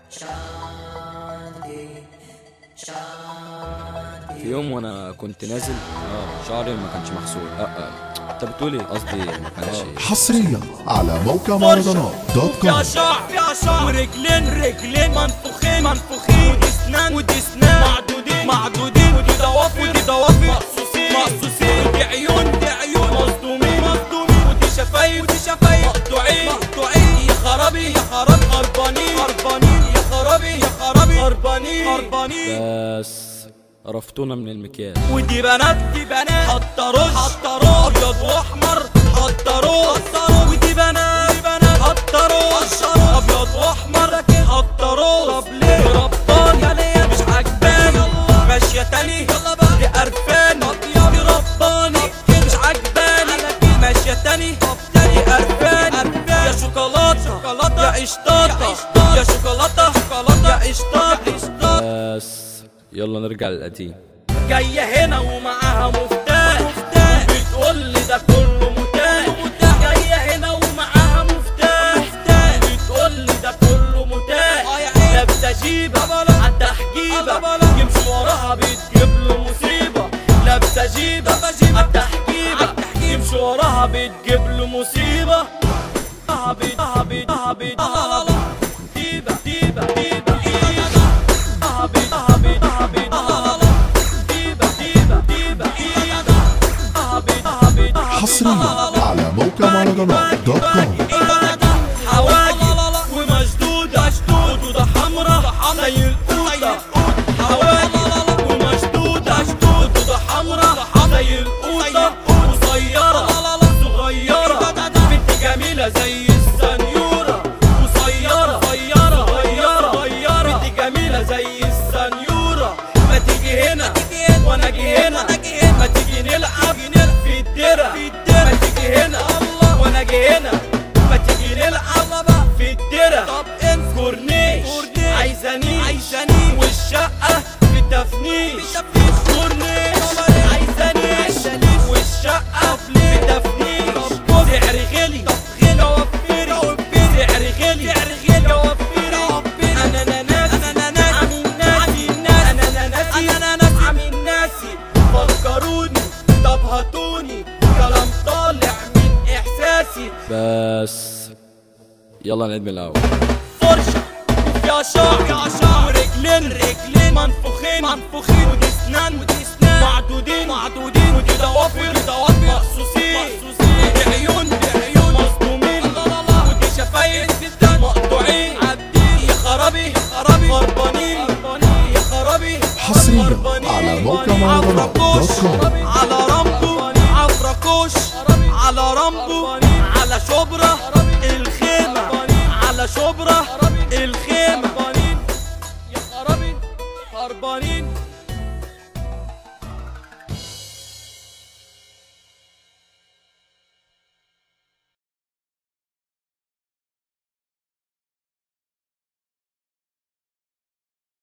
في يوم وانا كنت نازل اه شعري ما كانش محسوب اه اه انت بتقول ايه قصدي ما كانش حصريا على موقع مهرجانات دوت فيها كوم شعر فيها شعر ورجلين رجلين منفوخين منفوخين ودي اسنان ودي اسنان معدودين معدودين ودي ضوافر ودي ضوافر مقصوصين مقصوصين ودي عيون دي عيون مصدومين مصدومين ودي شفايف ودي شفايف مقطوعين مقطوعين يا خرابي يا خراب هربانين هربانين يا خرابي يا خرابي هربانين هربانين بس عرفتونا من المكياج ودي بنات دي بنات حاطه رز حاطه رز ابيض واحمر حاطه رز ودي بنات دي بنات حاطه رز ابيض واحمر حاطه رز طب ليه رباني مش عجباني ماشيه تاني يلا بقى دي قرفاني دي رباني مش عجباني ماشيه تاني دي قرفاني يا شوكولاته شوكولاته يا قشطاطه يا شوكولاته شوكولاته يا قشطاطه بس يلا نرجع للقديم جاية هنا ومعاها مفتاح بتقول لي ده كله متاح جاية هنا ومعاها مفتاح بتقول لي ده كله متاح لابسة جيبة عدى حجيبة يمشي وراها بتجيب له مصيبة لابسة جيبة عدى حجيبة يمشي وراها بتجيب له مصيبة هبط هبط هبط هبط ديبة ديبة ديبة هبط هبط هبط ديبة ديبة ديبة هبط هبط حصريا على موقع مهرجانات دوت كوم حواجب ومشدودة خدودة حمرا زي القوطة حواجب ومشدودة خدودة حمرا زي القوطة قصيرة صغيرة بنت جميلة زي السنيورة قصيرة صغيرة صغيرة بنت جميلة زي السنيورة ما تيجي هنا وانا اجي هنا ما تيجي نلعب في الدرة ما تيجي هنا وانا اجي هنا ما تيجي نلعب في الدرة طب انت كورنيش عايزاني عايزاني والشقة في التفنيش كورنيش عايزاني والشقة في التفنيش سعر غلي وفري سعر غلي وفري انا انا ناسي انا انا ناسي انا انا ناسي انا ناسي عامل ناسي فكروني طب هاتوني كلام طالع من احساسي بس يلا نعيد من الاول فرشة وفيها شعر فيها شعر ورجلين رجلين منفوخين منفوخين ودي اسنان ودي اسنان معدودين معدودين ودي ضوافر ودي ضوافر مقصوصين مقصوصين ودي عيون ودي عيون مصدومين ودي شفايف مقطوعين عابدين يا خرابي يا خرابي هربانين يا خرابي حصرياً هربانين. على موقع مهرجانات دوت كوم. على رامبو عفركوش على رامبو على شبرا الخيمة على شبرا